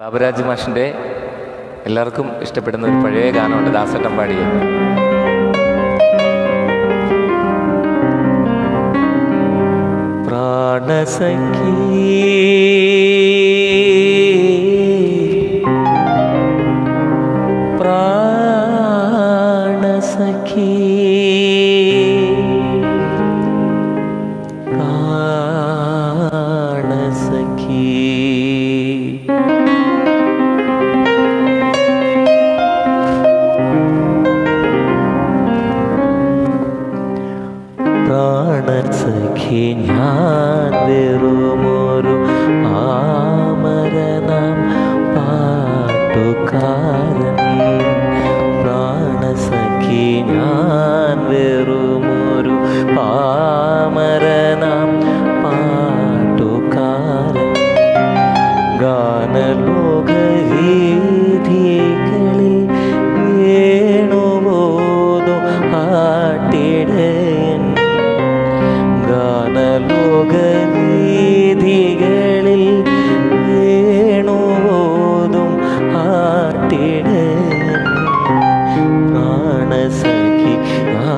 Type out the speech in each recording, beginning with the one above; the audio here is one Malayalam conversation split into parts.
ബാബുരാജ് മാഷിൻ്റെ എല്ലാവർക്കും ഇഷ്ടപ്പെടുന്ന ഒരു പഴയ ഗാനമുണ്ട് ദാസട്ടം പാടിയത് പ്രാണസഖി പ്രാണസഖി പ്രാണസഖി പ്രാണസഖി ഞാൻ വെറുമൊരു ആമരനാം പാട്ടുകാരൻ പ്രാണസഖി ഞാൻ വെറുമൊരു ആമരനാം പാട്ടുകാരൻ ഗാനലോകരീതികളിൽ വേണുപോതു ആട്ടിടയൻ ഗാനലോകരീതികളിൽ വേണുപോതും ആട്ടിടയൻ പ്രാണസഖി ആ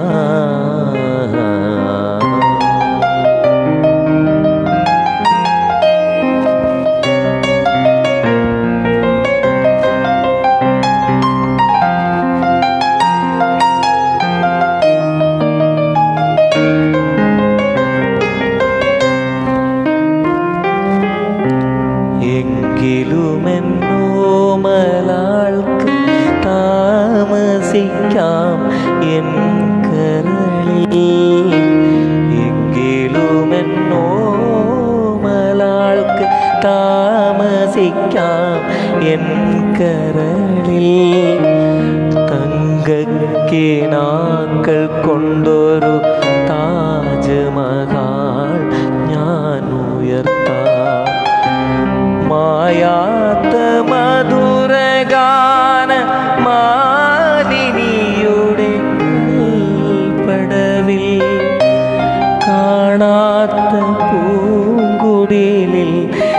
എങ്കിലുമെന്നോ മലാൾക്ക് താമസിക്കാം എൻ കരളിൽ എങ്കിലുമെന്നോ മലാൾക്ക് താമസിക്കാം എൻ കരളിൽ തങ്കക്കിനാക്കൾ കൊണ്ടൊരു താജ്മഹാൾ ഞാൻ ഉയർത്താം മായാത്ത മധുരഗാന മാലിനിയുടെ പടവിൽ കാണാത്ത പൂങ്കുടിലിൽ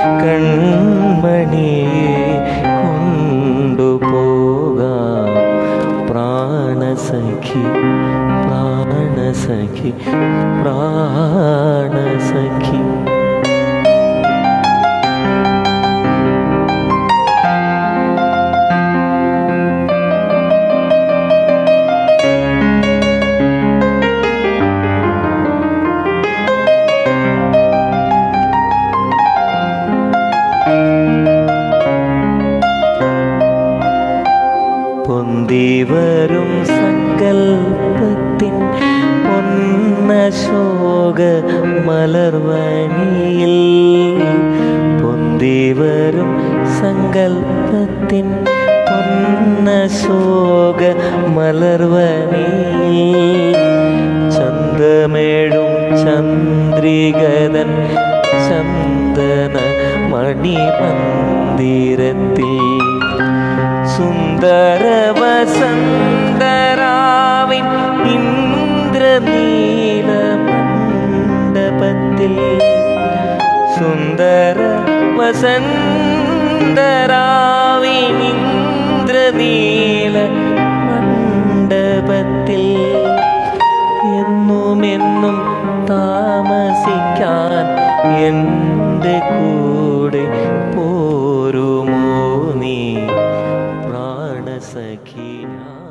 കൺമണിയെ കൊണ്ടുപോകാം പ്രാണസഖി പ്രാണസഖി പ്രാണസഖി പൊന്തിവരും സങ്കൽപ്പത്തിൻ പൊന്നശോക മലർവനിയിൽ പൊന്തിവരും സങ്കൽപ്പത്തിൻ പൊന്നശോക മലർവനിയിൽ ചന്തമേഴും ചന്ദ്രികതൻ ചന്ദന മണിമന്ദിരത്തിൽ സുന്ദര വസന്തരാവിൻ ഇന്ദ്രനീല മണ്ഡപത്തിൽ സുന്ദര വസന്തരാവിൻ ഇന്ദ്രനീല മണ്ഡപത്തിൽ എന്നും എന്നും താമസിക്കാൻ എൻ്റെ കൂടെ പോരുമോ നീ പ്രാണസഖി ഞാൻ